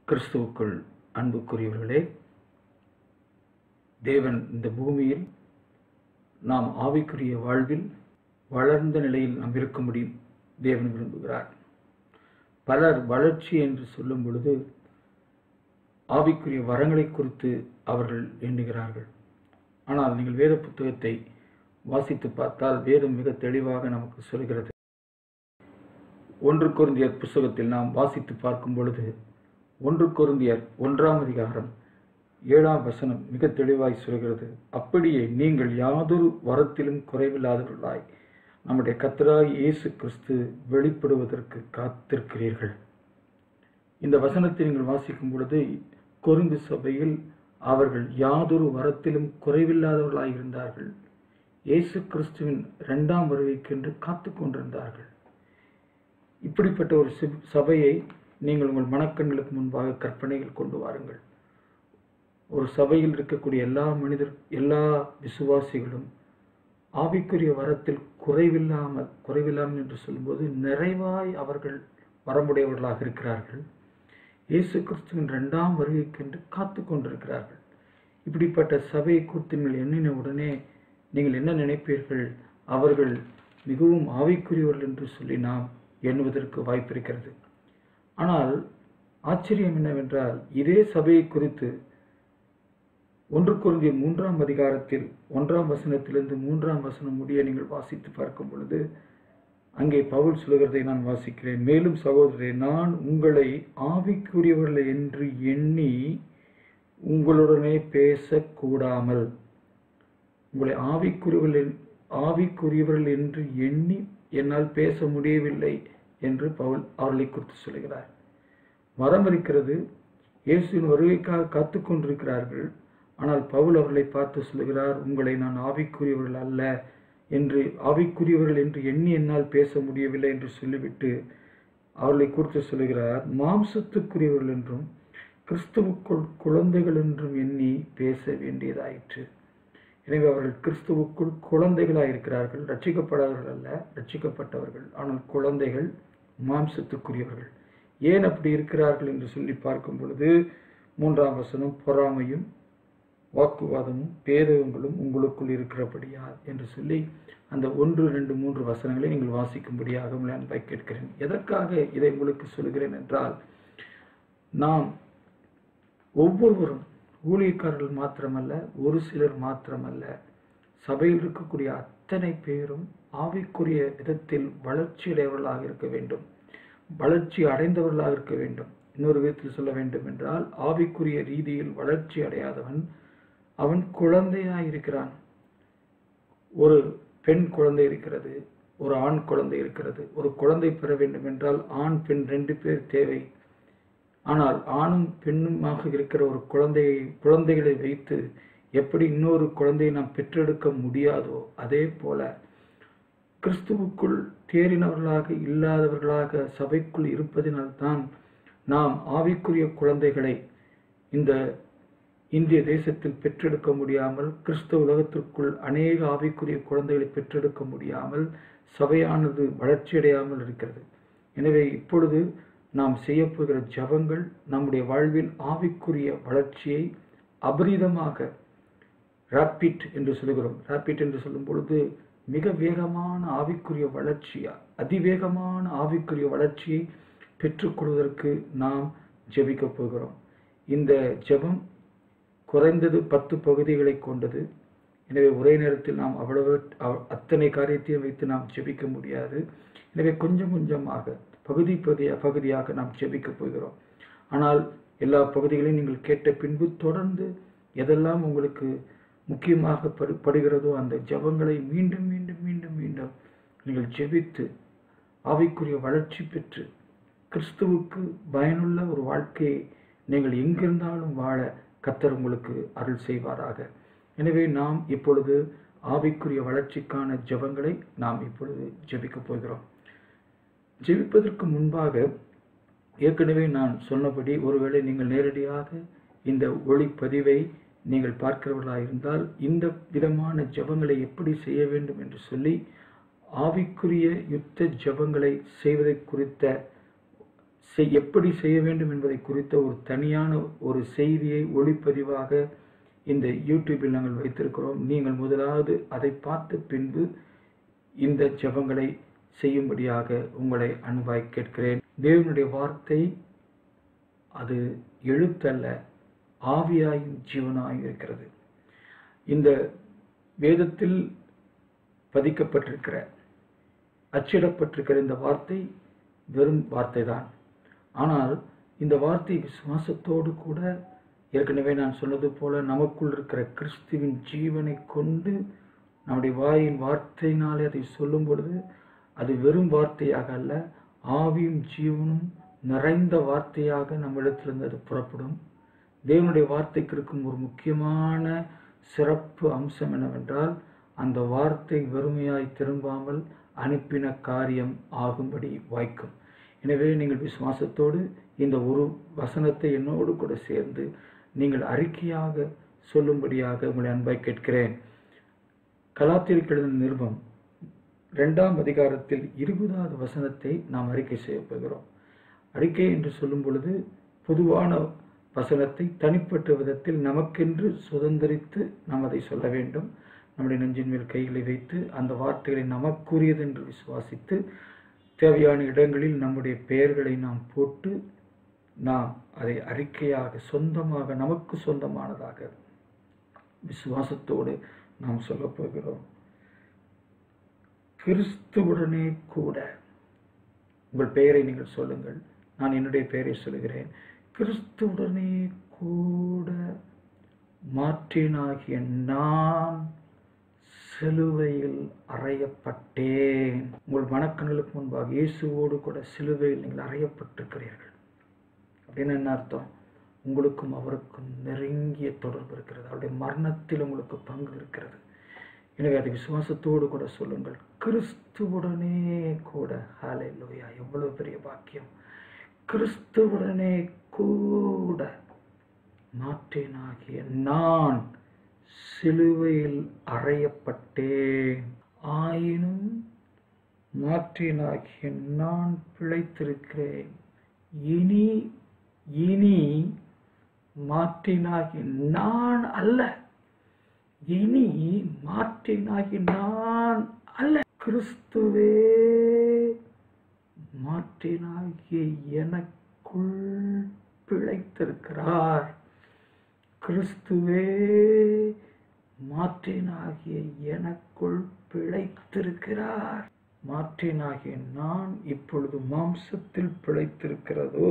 கிறிஸ்துவுக்குள் அன்புக்குரியவர்களே தேவன் இந்த பூமியில் நாம் ஆவிக்குரிய வாழ்வில் வளர்ந்த நிலையில் நாம் இருக்க முடியும் தேவன் விரும்புகிறார் பலர் வளர்ச்சி என்று சொல்லும் பொழுது ஆவிக்குரிய வரங்களை குறித்து அவர்கள் எண்ணுகிறார்கள் ஆனால் நீங்கள் வேத புத்தகத்தை வாசித்து பார்த்தால் வேதம் மிக தெளிவாக நமக்கு சொல்கிறது ஒன்று குருந்தியர் புஸ்தகத்தில் நாம் வாசித்து பார்க்கும் பொழுது ஒன்று குருந்தியர் ஒன்றாம் அதிகாரம் ஏழாம் வசனம் மிக தெளிவாய் சொல்கிறது அப்படியே நீங்கள் யாதொரு வரத்திலும் குறைவில்லாதவர்களாய் நம்முடைய கத்தராய் இயேசு கிறிஸ்து வெளிப்படுவதற்கு காத்திருக்கிறீர்கள் இந்த வசனத்தை நீங்கள் வாசிக்கும் பொழுது கொருந்து சபையில் அவர்கள் யாதொரு வரத்திலும் குறைவில்லாதவர்களாய் இருந்தார்கள் இயேசு கிறிஸ்துவின் இரண்டாம் வருகைக்கென்று காத்து கொண்டிருந்தார்கள் இப்படிப்பட்ட ஒரு சபையை நீங்கள் உங்கள் மனக்கண்களுக்கு முன்பாக கற்பனையில் கொண்டு வாருங்கள் ஒரு சபையில் இருக்கக்கூடிய எல்லா மனிதர் எல்லா விசுவாசிகளும் ஆவிக்குரிய வரத்தில் குறைவில்லாமல் குறைவில்லாமல் என்று சொல்லும்போது நிறைவாய் அவர்கள் வரமுடையவர்களாக இருக்கிறார்கள் இயேசு கிறிஸ்துவின் இரண்டாம் வருகைக்கென்று காத்து கொண்டிருக்கிறார்கள் இப்படிப்பட்ட சபையை குறித்து நீங்கள் எண்ணின உடனே நீங்கள் என்ன நினைப்பீர்கள் அவர்கள் மிகவும் ஆவிக்குரியவர்கள் என்று சொல்லி நாம் எண்ணுவதற்கு வாய்ப்பிருக்கிறது ஆனால் ஆச்சரியம் என்னவென்றால் இதே சபையை குறித்து ஒன்று குருந்திய மூன்றாம் அதிகாரத்தில் ஒன்றாம் வசனத்திலிருந்து மூன்றாம் வசனம் முடிய நீங்கள் வாசித்து பார்க்கும் பொழுது அங்கே பவுல் சொல்கிறதை நான் வாசிக்கிறேன் மேலும் சகோதரே நான் உங்களை ஆவிக்குரியவர்கள் என்று எண்ணி உங்களுடனே பேசக்கூடாமல் உங்களை ஆவிக்குரியவர்கள் ஆவிக்குரியவர்கள் என்று எண்ணி என்னால் பேச முடியவில்லை என்று பவுல் அவர்களை குறித்து சொல்கிறார் வரம் இருக்கிறது இயேசுவின் வருகைக்காக காத்து கொண்டிருக்கிறார்கள் ஆனால் பவுல் அவர்களை பார்த்து சொல்கிறார் உங்களை நான் ஆவிக்குரியவர்கள் அல்ல என்று ஆவிக்குரியவர்கள் என்று எண்ணி என்னால் பேச முடியவில்லை என்று சொல்லிவிட்டு அவர்களை குறித்து சொல்கிறார் மாம்சத்துக்குரியவர்கள் என்றும் கிறிஸ்துவுக்குள் குழந்தைகள் என்றும் எண்ணி பேச வேண்டியதாயிற்று எனவே அவர்கள் கிறிஸ்துவுக்குள் குழந்தைகளாக இருக்கிறார்கள் ரட்சிக்கப்படாதவர்கள் அல்ல ரட்சிக்கப்பட்டவர்கள் ஆனால் குழந்தைகள் மாம்சத்துக்குரியவர்கள் ஏன் அப்படி இருக்கிறார்கள் என்று சொல்லி பார்க்கும் பொழுது மூன்றாம் வசனம் பொறாமையும் வாக்குவாதமும் பேதகங்களும் உங்களுக்குள் இருக்கிறபடியா என்று சொல்லி அந்த ஒன்று ரெண்டு மூன்று வசனங்களை நீங்கள் வாசிக்கும்படியாக நான் கேட்கிறேன் எதற்காக இதை உங்களுக்கு சொல்கிறேன் என்றால் நாம் ஒவ்வொருவரும் ஊழியக்காரர்கள் மாத்திரமல்ல ஒரு சிலர் மாத்திரமல்ல சபையில் இருக்கக்கூடிய அத்தனை பேரும் ஆவிக்குரிய விதத்தில் வளர்ச்சி அடையவர்களாக இருக்க வேண்டும் வளர்ச்சி அடைந்தவர்களாக இருக்க வேண்டும் இன்னொரு விதத்தில் சொல்ல வேண்டும் என்றால் ஆவிக்குரிய ரீதியில் வளர்ச்சி அடையாதவன் அவன் குழந்தையாய் இருக்கிறான் ஒரு பெண் குழந்தை இருக்கிறது ஒரு ஆண் குழந்தை இருக்கிறது ஒரு குழந்தை பெற வேண்டும் என்றால் ஆண் பெண் ரெண்டு பேர் தேவை ஆனால் ஆணும் பெண்ணுமாக இருக்கிற ஒரு குழந்தையை குழந்தைகளை வைத்து எப்படி இன்னொரு குழந்தையை நாம் பெற்றெடுக்க முடியாதோ அதே போல கிறிஸ்துவுக்குள் தேறினவர்களாக இல்லாதவர்களாக சபைக்குள் இருப்பதினால்தான் நாம் ஆவிக்குரிய குழந்தைகளை இந்த இந்திய தேசத்தில் பெற்றெடுக்க முடியாமல் கிறிஸ்தவ உலகத்திற்குள் அநேக ஆவிக்குரிய குழந்தைகளை பெற்றெடுக்க முடியாமல் சபையானது வளர்ச்சியடையாமல் இருக்கிறது எனவே இப்பொழுது நாம் செய்யப்போகிற ஜபங்கள் நம்முடைய வாழ்வில் ஆவிக்குரிய வளர்ச்சியை அபரிதமாக ராப்பிட் என்று சொல்கிறோம் ராப்பிட் என்று சொல்லும் பொழுது மிக வேகமான ஆவிக்குரிய வளர்ச்சியா அதிவேகமான ஆவிக்குரிய வளர்ச்சியை பெற்றுக்கொள்வதற்கு நாம் ஜெபிக்க போகிறோம் இந்த ஜெபம் குறைந்தது பத்து பகுதிகளை கொண்டது எனவே ஒரே நேரத்தில் நாம் அவ்வளவு அத்தனை காரியத்தையும் வைத்து நாம் ஜெபிக்க முடியாது எனவே கொஞ்சம் கொஞ்சமாக பகுதி பகுதிய பகுதியாக நாம் ஜெபிக்க போகிறோம் ஆனால் எல்லா பகுதிகளையும் நீங்கள் கேட்ட பின்பு தொடர்ந்து எதெல்லாம் உங்களுக்கு முக்கியமாக படு படுகிறதோ அந்த ஜபங்களை மீண்டும் மீண்டும் மீண்டும் மீண்டும் நீங்கள் ஜெபித்து ஆவிக்குரிய வளர்ச்சி பெற்று கிறிஸ்துவுக்கு பயனுள்ள ஒரு வாழ்க்கையை நீங்கள் எங்கிருந்தாலும் வாழ கத்தர் உங்களுக்கு அருள் செய்வாராக எனவே நாம் இப்பொழுது ஆவிக்குரிய வளர்ச்சிக்கான ஜபங்களை நாம் இப்பொழுது ஜெபிக்கப் போகிறோம் ஜெபிப்பதற்கு முன்பாக ஏற்கனவே நான் சொன்னபடி ஒருவேளை நீங்கள் நேரடியாக இந்த ஒளிப்பதிவை நீங்கள் பார்க்கிறவர்களாக இருந்தால் இந்த விதமான ஜபங்களை எப்படி செய்ய வேண்டும் என்று சொல்லி ஆவிக்குரிய யுத்த ஜபங்களை செய்வதை குறித்த செய் எப்படி செய்ய வேண்டும் என்பதை குறித்த ஒரு தனியான ஒரு செய்தியை ஒளிப்பதிவாக இந்த யூடியூபில் நாங்கள் வைத்திருக்கிறோம் நீங்கள் முதலாவது அதை பார்த்த பின்பு இந்த ஜெபங்களை செய்யும்படியாக உங்களை அன்பாய் கேட்கிறேன் தேவனுடைய வார்த்தை அது எழுத்தல்ல ஆவியாயும் ஜீவனாயும் இருக்கிறது இந்த வேதத்தில் பதிக்கப்பட்டிருக்கிற அச்சிடப்பட்டிருக்கிற இந்த வார்த்தை வெறும் வார்த்தை தான் ஆனால் இந்த வார்த்தை விசுவாசத்தோடு கூட ஏற்கனவே நான் சொன்னது போல நமக்குள் இருக்கிற கிறிஸ்துவின் ஜீவனை கொண்டு நம்முடைய வாயின் வார்த்தையினாலே அதை சொல்லும் பொழுது அது வெறும் வார்த்தையாக அல்ல ஆவியும் ஜீவனும் நிறைந்த வார்த்தையாக நம்மிடத்திலிருந்து அது புறப்படும் தேவனுடைய வார்த்தைக்கு இருக்கும் ஒரு முக்கியமான சிறப்பு அம்சம் என்னவென்றால் அந்த வார்த்தை வெறுமையாய் திரும்பாமல் அனுப்பின காரியம் ஆகும்படி வாய்க்கும் எனவே நீங்கள் விசுவாசத்தோடு இந்த ஒரு வசனத்தை என்னோடு கூட சேர்ந்து நீங்கள் அறிக்கையாக சொல்லும்படியாக உங்களை அன்பாய் கேட்கிறேன் கலாத்திற்கு எழுதின நிருபம் இரண்டாம் அதிகாரத்தில் இருபதாவது வசனத்தை நாம் அறிக்கை செய்ய போகிறோம் அறிக்கை என்று சொல்லும் பொழுது பொதுவான வசனத்தை தனிப்பட்ட விதத்தில் நமக்கென்று சுதந்திரித்து நாம் அதை சொல்ல வேண்டும் நம்முடைய நெஞ்சின் மேல் கைகளை வைத்து அந்த வார்த்தைகளை நமக்குரியது என்று விசுவாசித்து தேவையான இடங்களில் நம்முடைய பெயர்களை நாம் போட்டு நாம் அதை அறிக்கையாக சொந்தமாக நமக்கு சொந்தமானதாக விசுவாசத்தோடு நாம் சொல்ல போகிறோம் கிறிஸ்துவுடனே கூட உங்கள் பெயரை நீங்கள் சொல்லுங்கள் நான் என்னுடைய பெயரை சொல்லுகிறேன் கிறிஸ்துவுடனே கூட மாற்றினாகிய நான் சிலுவையில் அறையப்பட்டேன் உங்கள் மனக்கண்களுக்கு முன்பாக இயேசுவோடு கூட சிலுவையில் நீங்கள் அறையப்பட்டிருக்கிறீர்கள் அப்படின்னு என்ன அர்த்தம் உங்களுக்கும் அவருக்கும் நெருங்கிய தொடர்பு இருக்கிறது அவருடைய மரணத்தில் உங்களுக்கு பங்கு இருக்கிறது எனவே அதை விசுவாசத்தோடு கூட சொல்லுங்கள் கிறிஸ்துவுடனே கூட ஹாலே லோயா எவ்வளவு பெரிய பாக்கியம் கிறிஸ்துவுடனே கூட மாற்றேனாகிய நான் சிலுவையில் அறையப்பட்டேன் ஆயினும் மாற்றினாகிய நான் பிழைத்திருக்கிறேன் இனி இனி மாற்றினாகி நான் அல்ல இனி மாற்றினாகி நான் அல்ல கிறிஸ்துவே மாற்றினாகிய எனக்குள் பிழைத்திருக்கிறார் கிறிஸ்துவே மாற்றினாகிய எனக்குள் பிழைத்திருக்கிறார் மாற்றினாகிய நான் இப்பொழுது மாம்சத்தில் பிழைத்திருக்கிறதோ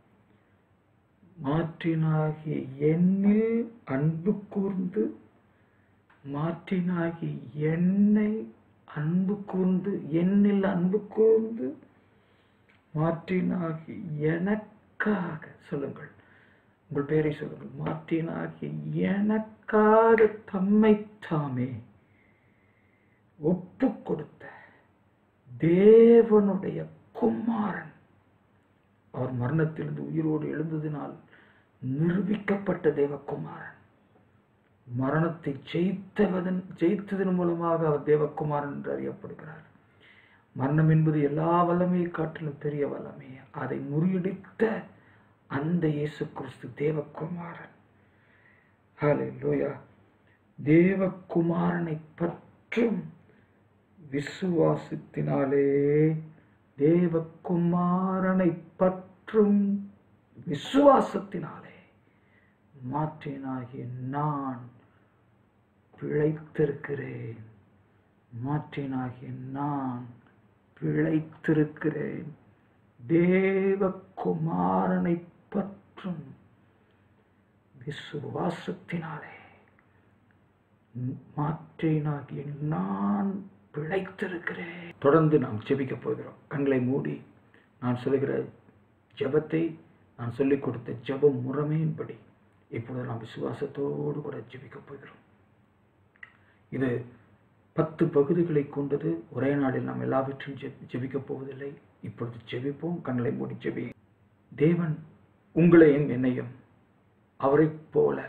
மாற்றினாகிய என்னில் அன்பு கூர்ந்து மாற்றினாகி என்னை அன்பு கூர்ந்து என்னில் அன்பு கூர்ந்து மாற்றினாகி எனக்காக சொல்லுங்கள் உங்கள் பெயரை சொல்லுங்கள் மாற்றினாகி எனக்காக தம்மை தாமே ஒப்பு கொடுத்த தேவனுடைய குமாரன் அவர் மரணத்திலிருந்து உயிரோடு எழுந்ததினால் நிரூபிக்கப்பட்ட தேவகுமாரன் மரணத்தை ஜெயித்தவதன் ஜெயித்ததன் மூலமாக அவர் தேவகுமாரன் என்று அறியப்படுகிறார் மரணம் என்பது எல்லா வல்லமையை காட்டிலும் பெரிய வல்லமை அதை முறியடித்த அந்த இயேசு கிறிஸ்து தேவகுமாரன் ஹalleluya தேவகுமாரனை பற்றும் விசுவாசத்தினாலே தேவகுமாரனை பற்றும் விசுவாசத்தினாலே மாற்றினாகிய நான் பிழைத்திருக்கிறேன் மாற்றினாகிய நான் பிழைத்திருக்கிறேன் தேவகுமாரனை பற்றும் விசுவாசத்தினாலே மாற்றினாகிய நான் பிழைத்திருக்கிறேன் தொடர்ந்து நாம் ஜெபிக்க போகிறோம் கண்களை மூடி நான் சொல்லுகிற ஜெபத்தை நான் சொல்லிக் கொடுத்த ஜெப முறைமையின்படி இப்பொழுது நாம் விசுவாசத்தோடு கூட ஜெபிக்க போகிறோம் இது பத்து பகுதிகளை கொண்டது ஒரே நாளில் நாம் எல்லாவற்றையும் ஜெ ஜெபிக்கப் போவதில்லை இப்பொழுது ஜெபிப்போம் கண்களை மூடி ஜெபி தேவன் உங்களையும் என்னையும் அவரைப் போல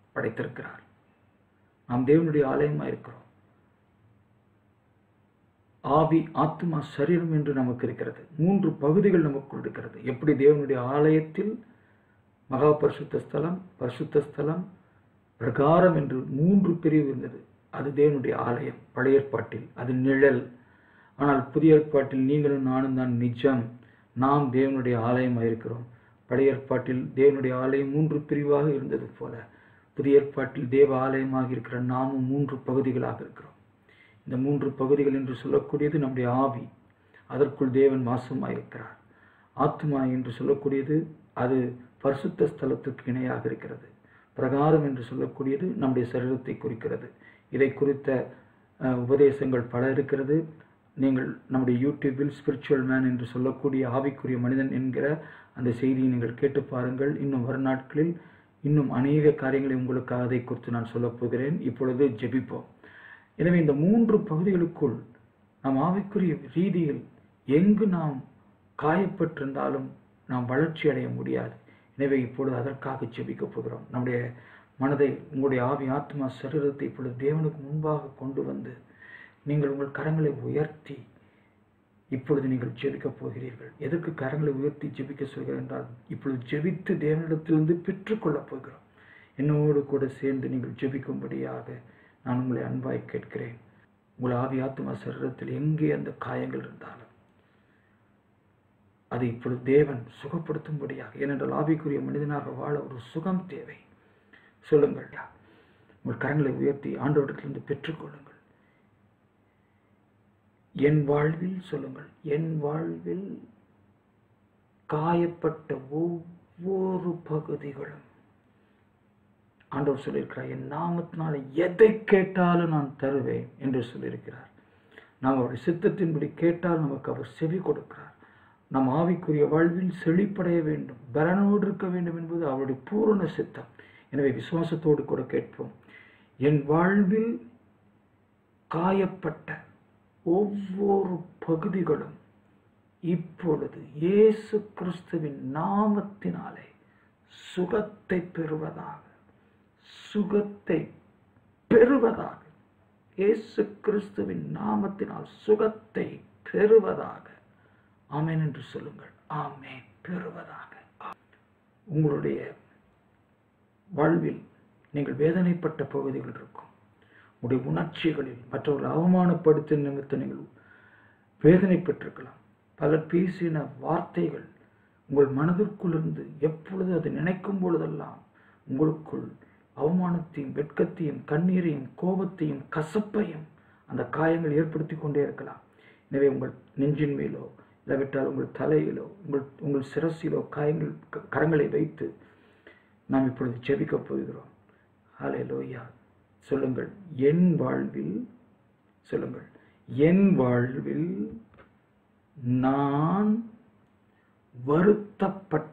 படைத்திருக்கிறார் நாம் தேவனுடைய ஆலயமாக இருக்கிறோம் ஆவி ஆத்மா சரீரம் என்று நமக்கு இருக்கிறது மூன்று பகுதிகள் நமக்குள் இருக்கிறது எப்படி தேவனுடைய ஆலயத்தில் மகா பரிசுத்த ஸ்தலம் பரிசுத்த ஸ்தலம் பிரகாரம் என்று மூன்று பிரிவு இருந்தது அது தேவனுடைய ஆலயம் பழைய ஏற்பாட்டில் அது நிழல் ஆனால் புதிய ஏற்பாட்டில் நீங்களும் நானும் தான் நிஜம் நாம் தேவனுடைய ஆலயமாக இருக்கிறோம் பழைய ஏற்பாட்டில் தேவனுடைய ஆலயம் மூன்று பிரிவாக இருந்தது போல புதிய ஏற்பாட்டில் தேவ ஆலயமாக இருக்கிற நாமும் மூன்று பகுதிகளாக இருக்கிறோம் இந்த மூன்று பகுதிகள் என்று சொல்லக்கூடியது நம்முடைய ஆவி அதற்குள் தேவன் வாசமாக இருக்கிறார் ஆத்மா என்று சொல்லக்கூடியது அது பரிசுத்த ஸ்தலத்துக்கு இணையாக இருக்கிறது பிரகாரம் என்று சொல்லக்கூடியது நம்முடைய சரீரத்தை குறிக்கிறது இதை குறித்த அஹ், உபதேசங்கள் பல இருக்கிறது நீங்கள் நம்முடைய யூடியூபில் ஸ்பிரிச்சுவல் மேன் என்று சொல்லக்கூடிய ஆவிக்குரிய மனிதன் என்கிற அந்த செய்தியை நீங்கள் கேட்டு பாருங்கள் இன்னும் வரும் நாட்களில் இன்னும் அநேக காரியங்களை உங்களுக்காக அதை குறித்து நான் சொல்லப் போகிறேன் இப்பொழுது ஜெபிப்போம் எனவே இந்த மூன்று பகுதிகளுக்குள் நாம் ஆவிக்குரிய ரீதியில் எங்கு நாம் காயப்பட்டிருந்தாலும் நாம் வளர்ச்சி அடைய முடியாது எனவே இப்பொழுது அதற்காக ஜெபிக்கப் போகிறோம் நம்முடைய மனதை உங்களுடைய ஆவி ஆத்மா சரீரத்தை இப்பொழுது தேவனுக்கு முன்பாக கொண்டு வந்து நீங்கள் உங்கள் கரங்களை உயர்த்தி இப்பொழுது நீங்கள் ஜெபிக்கப் போகிறீர்கள் எதற்கு கரங்களை உயர்த்தி ஜெபிக்க சொல்கிறேன் என்றால் இப்பொழுது ஜெபித்து தேவனிடத்திலிருந்து பெற்றுக்கொள்ளப் போகிறோம் என்னோடு கூட சேர்ந்து நீங்கள் ஜெபிக்கும்படியாக நான் உங்களை அன்பாய் கேட்கிறேன் உங்கள் ஆவி ஆத்மா சரீரத்தில் எங்கே அந்த காயங்கள் இருந்தாலும் அது இப்பொழுது தேவன் சுகப்படுத்தும்படியாக ஏனென்றால் ஆவிக்குரிய மனிதனாக வாழ ஒரு சுகம் தேவை சொல்லுங்கள் உங்கள் கரங்களை உயர்த்தி ஆண்டவரிடத்திலிருந்து பெற்றுக்கொள்ளுங்கள் என் வாழ்வில் சொல்லுங்கள் என் வாழ்வில் காயப்பட்ட ஒவ்வொரு பகுதிகளும் ஆண்டவர் சொல்லியிருக்கிறார் என் நாமத்தினால எதை கேட்டாலும் நான் தருவேன் என்று சொல்லியிருக்கிறார் நாம் அவருடைய சித்தத்தின்படி கேட்டால் நமக்கு அவர் செவி கொடுக்கிறார் நம் ஆவிக்குரிய வாழ்வில் செழிப்படைய வேண்டும் பலனோடு இருக்க வேண்டும் என்பது அவருடைய பூரண சித்தம் எனவே விசுவாசத்தோடு கூட கேட்போம் என் வாழ்வில் காயப்பட்ட ஒவ்வொரு பகுதிகளும் இப்பொழுது இயேசு கிறிஸ்துவின் நாமத்தினாலே சுகத்தை பெறுவதாக சுகத்தை பெறுவதாக இயேசு கிறிஸ்துவின் நாமத்தினால் சுகத்தை பெறுவதாக ஆமென் என்று சொல்லுங்கள் ஆமென் பெறுவதாக உங்களுடைய வாழ்வில் நீங்கள் வேதனைப்பட்ட பகுதிகள் இருக்கும் உங்களுடைய உணர்ச்சிகளில் மற்றவர்கள் அவமானப்படுத்த நிமித்தம் நீங்கள் வேதனைப்பட்டிருக்கலாம் பலர் பேசின வார்த்தைகள் உங்கள் மனதிற்குள்ளிருந்து எப்பொழுது அதை நினைக்கும் பொழுதெல்லாம் உங்களுக்குள் அவமானத்தையும் வெட்கத்தையும் கண்ணீரையும் கோபத்தையும் கசப்பையும் அந்த காயங்கள் ஏற்படுத்தி கொண்டே இருக்கலாம் எனவே உங்கள் நெஞ்சின் மேலோ இல்லாவிட்டால் உங்கள் தலையிலோ உங்கள் உங்கள் சிரசிலோ காயங்கள் க- கரங்களை வைத்து நாம் இப்பொழுது ஜெபிக்கப் போகிறோம் ஹலே லோயா சொல்லுங்கள் என் வாழ்வில் சொல்லுங்கள் என் வாழ்வில் நான் வருத்தப்பட்ட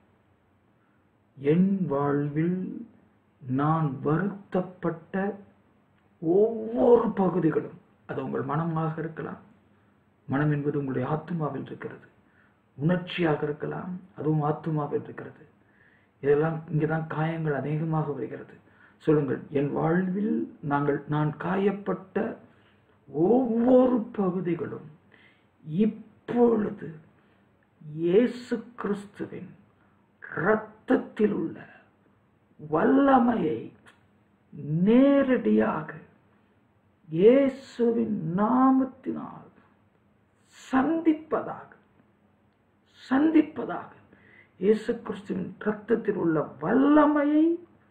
என் வாழ்வில் நான் வருத்தப்பட்ட ஒவ்வொரு பகுதிகளும் அது உங்கள் மனமாக இருக்கலாம் மனம் என்பது உங்களுடைய ஆத்மாவில் இருக்கிறது உணர்ச்சியாக இருக்கலாம் அதுவும் ஆத்மாவில் இருக்கிறது இதெல்லாம் இங்கே தான் காயங்கள் அநேகமாக வருகிறது சொல்லுங்கள் என் வாழ்வில் நாங்கள் நான் காயப்பட்ட ஒவ்வொரு பகுதிகளும் இப்பொழுது இயேசு கிறிஸ்துவின் இரத்தத்தில் உள்ள வல்லமையை நேரடியாக இயேசுவின் நாமத்தினால் சந்திப்பதாக சந்திப்பதாக இயேசு கிறிஸ்துவின் இரத்தத்தில் உள்ள வல்லமையை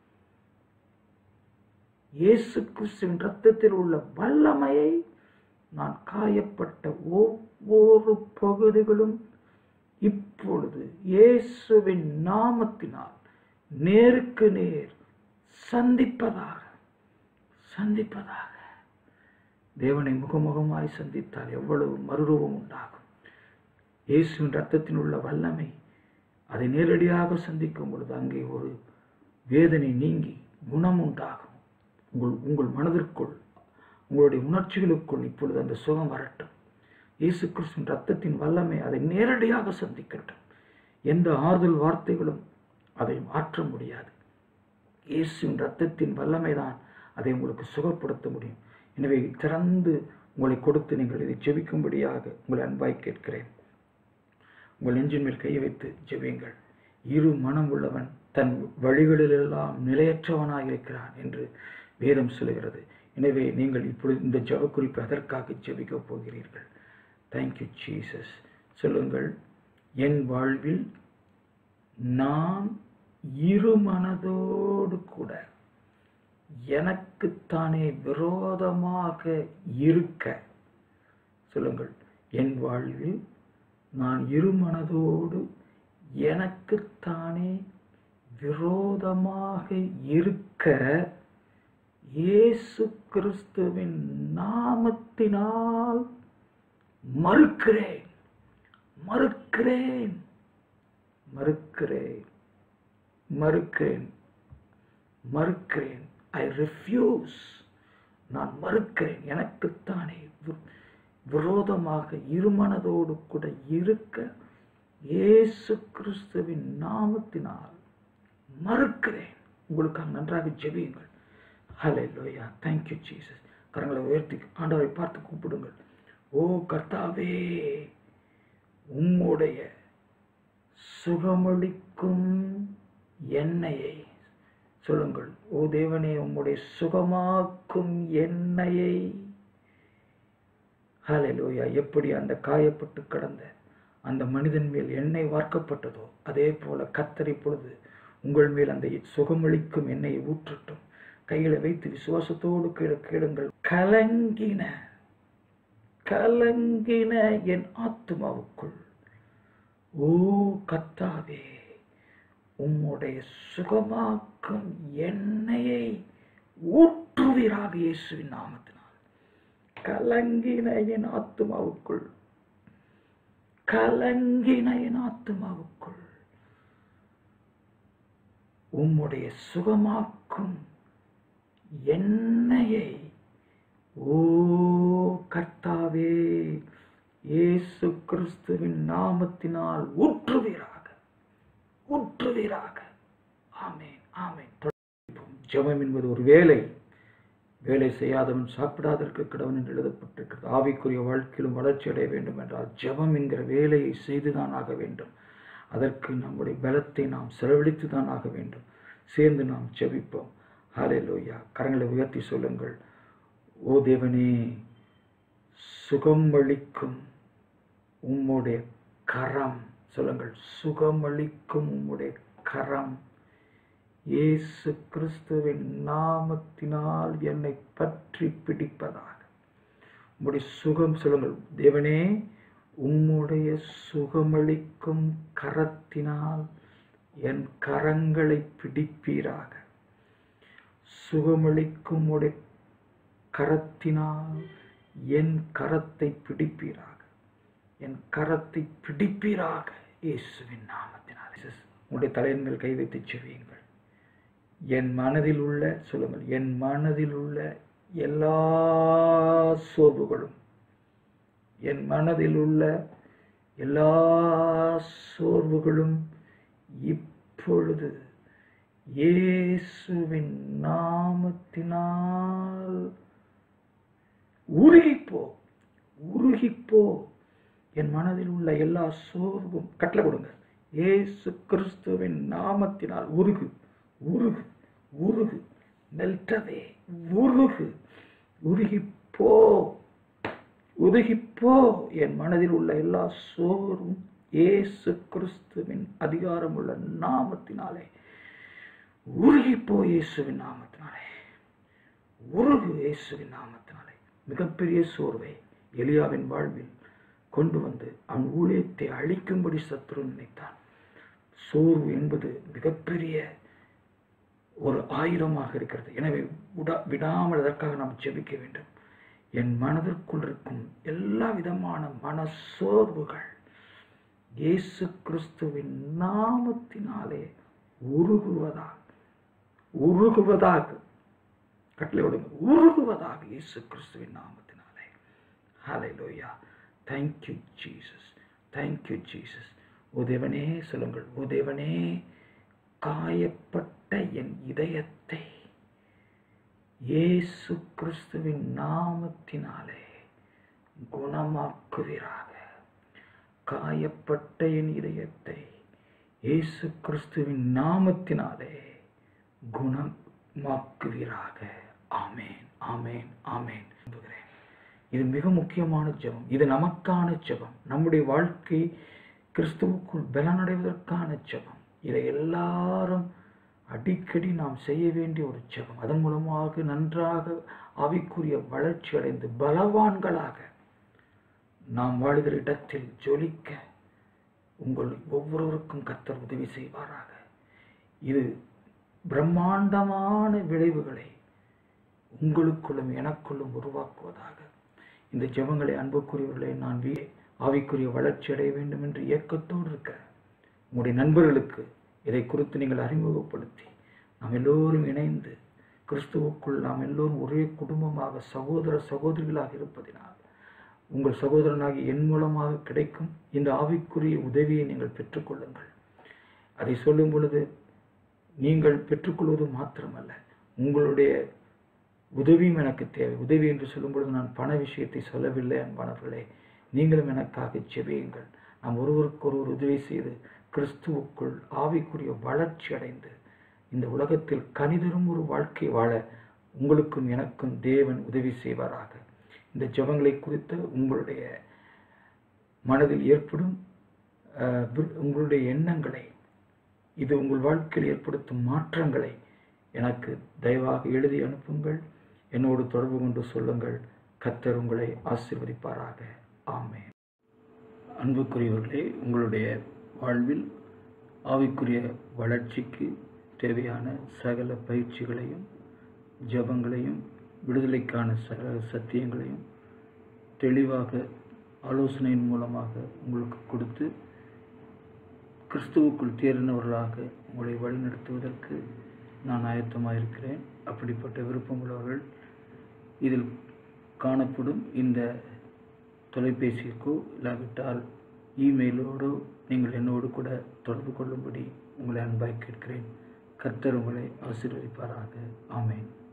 இயேசு கிறிஸ்துவின் இரத்தத்தில் உள்ள வல்லமையை நான் காயப்பட்ட ஒவ்வொரு பகுதிகளும் இப்பொழுது இயேசுவின் நாமத்தினால் நேருக்கு நேர் சந்திப்பதாக சந்திப்பதாக தேவனை முகமுகமாய் சந்தித்தால் எவ்வளவு மறுரூபம் உண்டாகும் இயேசுவின் ரத்தத்தில் உள்ள வல்லமை அதை நேரடியாக சந்திக்கும் பொழுது அங்கே ஒரு வேதனை நீங்கி குணம் உண்டாகும் உங்கள் உங்கள் மனதிற்குள் உங்களுடைய உணர்ச்சிகளுக்குள் இப்பொழுது அந்த சுகம் வரட்டும் இயேசு கிறிஸ்துவின் ரத்தத்தின் வல்லமை அதை நேரடியாக சந்திக்கட்டும் எந்த ஆறுதல் வார்த்தைகளும் அதை மாற்ற முடியாது இயேசுவின் ரத்தத்தின் வல்லமை தான் அதை உங்களுக்கு சுகப்படுத்த முடியும் எனவே திறந்து உங்களை கொடுத்து நீங்கள் இதை ஜெபிக்கும்படியாக உங்களை அன்பாய் கேட்கிறேன் உங்கள் நெஞ்சின் மேல் கை வைத்து ஜெபியுங்கள் இரு மனம் உள்ளவன் தன் வழிகளிலெல்லாம் நிலையற்றவனாக இருக்கிறான் என்று வேதம் சொல்கிறது எனவே நீங்கள் இப்பொழுது இந்த ஜெப குறிப்பு அதற்காக ஜெபிக்கப் போகிறீர்கள் தேங்க்யூ ஜீசஸ் சொல்லுங்கள் என் வாழ்வில் நான் இரு மனதோடு கூட எனக்குத்தானே விரோதமாக இருக்க சொல்லுங்கள் என் வாழ்வில் நான் இரு மனதோடு எனக்குத்தானே விரோதமாக இருக்க இயேசு கிறிஸ்துவின் நாமத்தினால் மறுக்கிறேன் மறுக்கிறேன் மறுக்கிறேன் மறுக்கிறேன் மறுக்கிறேன் ஐ ரிஃப்யூஸ் நான் மறுக்கிறேன் எனக்குத்தானே வி- விரோதமாக இருமனதோடு கூட இருக்க இயேசு கிறிஸ்துவின் நாமத்தினால் மறுக்கிறேன் உங்களுக்காக நன்றாக ஜெபியுங்கள் ஹலே லோயா தேங்க்யூ ஜீசஸ் கரங்களை உயர்த்தி ஆண்டவரை பார்த்து கூப்பிடுங்கள் ஓ கர்த்தாவே உம்முடைய சுகமளிக்கும் எண்ணெயை சொல்லுங்கள் ஓ தேவனே உம்முடைய சுகமாக்கும் எண்ணெயை ஹalleluya எப்படி அந்த காயப்பட்டு கிடந்த அந்த மனிதன் மேல் எண்ணெய் வார்க்கப்பட்டதோ அதே போல கத்தர் இப்பொழுது உங்கள் மேல் அந்த சுகமளிக்கும் எண்ணெயை ஊற்றட்டும் கையில வைத்து விசுவாசத்தோடு கீழே கேளுங்கள் கலங்கின கலங்கின என் ஆத்துமாவுக்குள் ஓ கத்தாவே உம்முடைய சுகமாக்கும் எண்ணெயை ஊற்றுவீராக இயேசுவின் நாமத்தினால் கலங்கின என் ஆத்துமாவுக்குள் கலங்கின என் ஆத்துமாவுக்குள் உம்முடைய சுகமாக்கும் எண்ணெயை ஓ கர்த்தாவே இயேசு கிறிஸ்துவின் நாமத்தினால் ஊற்றுவீராக ஊற்றுவீராக ஆமென் ஆமென் தொடர்ந்து ஜெபம் என்பது ஒரு வேலை வேலை செய்யாதவன் சாப்பிடாதற்கு கிடவன் என்று எழுதப்பட்டிருக்கிறது ஆவிக்குரிய வாழ்க்கையிலும் வளர்ச்சி அடைய வேண்டும் என்றால் ஜெபம் என்கிற வேலையை செய்துதான் ஆக வேண்டும் அதற்கு நம்முடைய பலத்தை நாம் செலவழித்து தான் ஆக வேண்டும் சேர்ந்து நாம் ஜெபிப்போம் ஹாலே லோயா கரங்களை உயர்த்தி சொல்லுங்கள் ஓ தேவனே சுகமளிக்கும் உம்முடைய கரம் சொல்லுங்கள் சுகமளிக்கும் உம்முடைய கரம் இயேசு கிறிஸ்துவின் நாமத்தினால் என்னை பற்றி பிடிப்பதாக உம்முடைய சுகம் சொல்லுங்கள் தேவனே உம்முடைய சுகமளிக்கும் கரத்தினால் என் கரங்களை பிடிப்பீராக சுகமளிக்கும் உடைய கரத்தினால் என் கரத்தை பிடிப்பீராக என் கரத்தை பிடிப்பீராக இயேசுவின் நாமத்தினால் உங்களுடைய தலையின் மேல் கை வைத்து செவியுங்கள் என் மனதில் உள்ள சொல்லுங்கள் என் மனதில் உள்ள எல்லா சோர்வுகளும் என் மனதில் உள்ள எல்லா சோர்வுகளும் இப்பொழுது இயேசுவின் நாமத்தினால் உருகிப்போ உருகிப்போ என் மனதில் உள்ள எல்லா சோர்வும் கட்டளை கொடுங்க இயேசு கிறிஸ்துவின் நாமத்தினால் உருகு உருகு உருகு மெல்டவே உருகு உருகிப்போ உருகிப்போ என் மனதில் உள்ள எல்லா சோர்வும் இயேசு கிறிஸ்துவின் அதிகாரமுள்ள நாமத்தினாலே உருகிப்போ இயேசுவின் நாமத்தினாலே உருகு இயேசுவின் நாமத்தினாலே மிகப்பெரிய சோர்வை எலியாவின் வாழ்வில் கொண்டு வந்து அவன் ஊழியத்தை அழிக்கும்படி சத்ரு நினைத்தான் சோர்வு என்பது மிகப்பெரிய ஒரு ஆயுதமாக இருக்கிறது எனவே விடா விடாமல் அதற்காக நாம் ஜெபிக்க வேண்டும் என் மனதிற்குள் இருக்கும் எல்லா விதமான மன சோர்வுகள் இயேசு கிறிஸ்துவின் நாமத்தினாலே உருகுவதாக உருகுவதாக கட்டளை விடுங்க உருகுவதாக இயேசு கிறிஸ்துவின் நாமத்தினாலே ஹalleluya thank you Jesus thank you Jesus ஓ தேவனே சொல்லுங்கள் ஓ தேவனே காயப்பட்ட என் இதயத்தை இயேசு கிறிஸ்துவின் நாமத்தினாலே குணமாக்குவீராக காயப்பட்ட என் இதயத்தை இயேசு கிறிஸ்துவின் நாமத்தினாலே குணமாக்குவீராக ஆமேன் ஆமேன் ஆமேன் நம்புகிறேன் இது மிக முக்கியமான ஜெபம் இது நமக்கான ஜெபம் நம்முடைய வாழ்க்கை கிறிஸ்துவுக்குள் பலனடைவதற்கான ஜெபம் இதை எல்லாரும் அடிக்கடி நாம் செய்ய வேண்டிய ஒரு ஜெபம் அதன் மூலமாக நன்றாக ஆவிக்குரிய வளர்ச்சி அடைந்து பலவான்களாக நாம் வாழ்கிற இடத்தில் ஜொலிக்க உங்கள் ஒவ்வொருவருக்கும் கர்த்தர் உதவி செய்வாராக இது பிரம்மாண்டமான விளைவுகளை உங்களுக்குள்ளும் எனக்குள்ளும் உருவாக்குவதாக இந்த ஜெபங்களை அன்புக்குரியவர்களை நான் வீ ஆவிக்குரிய வளர்ச்சி அடைய வேண்டும் என்று இயக்கத்தோடு இருக்கிறேன் உங்களுடைய நண்பர்களுக்கு இதை குறித்து நீங்கள் அறிமுகப்படுத்தி நாம் எல்லோரும் இணைந்து கிறிஸ்துவுக்குள் நாம் எல்லோரும் ஒரே குடும்பமாக சகோதர சகோதரிகளாக இருப்பதினால் உங்கள் சகோதரனாகி என் மூலமாக கிடைக்கும் இந்த ஆவிக்குரிய உதவியை நீங்கள் பெற்றுக்கொள்ளுங்கள் அதை சொல்லும் பொழுது நீங்கள் பெற்றுக்கொள்வது மாத்திரமல்ல உங்களுடைய உதவியும் எனக்கு தேவை உதவி என்று சொல்லும் பொழுது நான் பண விஷயத்தை சொல்லவில்லை அன்பானவர்களே நீங்களும் எனக்காக ஜெபியுங்கள் நாம் ஒருவருக்கு ஒருவர் உதவி செய்து கிறிஸ்துவுக்குள் ஆவிக்குரிய வளர்ச்சி அடைந்து இந்த உலகத்தில் கனிதரும் ஒரு வாழ்க்கை வாழ உங்களுக்கும் எனக்கும் தேவன் உதவி செய்வாராக இந்த ஜெபங்களை குறித்த உங்களுடைய மனதில் ஏற்படும் அஹ், வி- உங்களுடைய எண்ணங்களை இது உங்கள் வாழ்க்கையில் ஏற்படுத்தும் மாற்றங்களை எனக்கு தயவாக எழுதி அனுப்புங்கள் என்னோடு தொடர்பு கொண்டு சொல்லுங்கள் கர்த்தர் உங்களை ஆசீர்வதிப்பாராக ஆமென் அன்புக்குரியவர்களே உங்களுடைய வாழ்வில் ஆவிக்குரிய வளர்ச்சிக்கு தேவையான சகல பயிற்சிகளையும் ஜெபங்களையும் விடுதலைக்கான சகல சத்தியங்களையும் தெளிவாக ஆலோசனையின் மூலமாக உங்களுக்கு கொடுத்து கிறிஸ்துவுக்குள் தேறினவர்களாக உங்களை வழிநடத்துவதற்கு நான் ஆயத்தமாக இருக்கிறேன் அப்படிப்பட்ட விருப்பமுள்ளவர்கள் இதில் காணப்படும் இந்த தொலைபேசிக்கோ இல்லாவிட்டால் இமெயிலோடோ நீங்கள் என்னோடு கூட தொடர்பு கொள்ளும்படி உங்களை அன்பாய் கேட்கிறேன் கர்த்தர் உங்களை ஆசீர்வதிப்பாராக ஆமென்